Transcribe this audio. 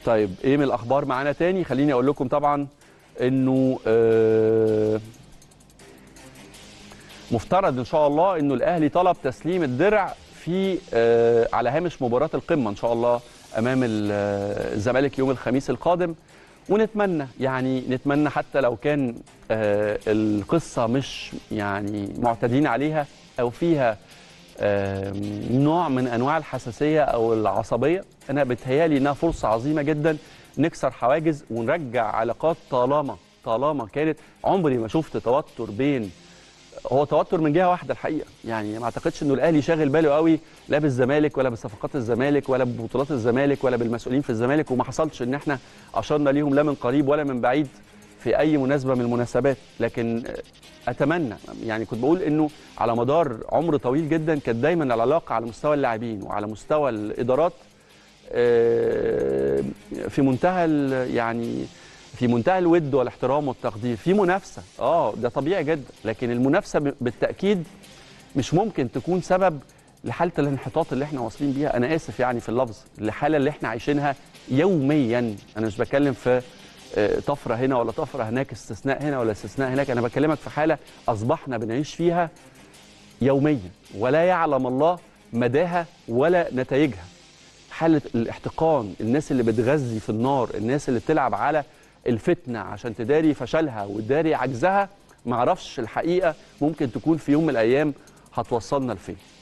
طيب ايه من الاخبار معانا تاني خليني اقول لكم طبعا انه آه، مفترض ان شاء الله انه الاهلي طلب تسليم الدرع في آه، على هامش مباراه القمه ان شاء الله امام ال- آه، الزمالك يوم الخميس القادم ونتمنى يعني نتمنى حتى لو كان آه، القصه مش يعني معتادين عليها او فيها آه، نوع من انواع الحساسيه او العصبيه انا بتهيالي انها فرصه عظيمه جدا نكسر حواجز ونرجع علاقات طالما طالما كانت عمري ما شفت توتر بين هو توتر من جهه واحده الحقيقه يعني ما اعتقدش انه الاهلي شاغل باله قوي لا بالزمالك ولا بصفقات الزمالك ولا ببطولات الزمالك ولا بالمسؤولين في الزمالك وما حصلش ان احنا اشرنا ليهم لا من قريب ولا من بعيد في اي مناسبه من المناسبات لكن اتمنى يعني كنت بقول انه على مدار عمر طويل جدا كانت دايما العلاقه على مستوى اللاعبين وعلى مستوى الادارات آه، في منتهى ال- يعني في منتهى الود والاحترام والتقدير في منافسه اه ده طبيعي جدا لكن المنافسه ب- بالتاكيد مش ممكن تكون سبب لحاله الانحطاط اللي احنا واصلين بيها انا اسف يعني في اللفظ الحاله اللي احنا عايشينها يوميا انا مش بتكلم في آه، طفره هنا ولا طفره هناك استثناء هنا ولا استثناء هناك انا بكلمك في حاله اصبحنا بنعيش فيها يوميا ولا يعلم الله مداها ولا نتائجها حاله الاحتقان الناس اللي بتغذي في النار الناس اللي بتلعب على الفتنه عشان تداري فشلها وتداري عجزها معرفش الحقيقه ممكن تكون في يوم من الايام هتوصلنا لفين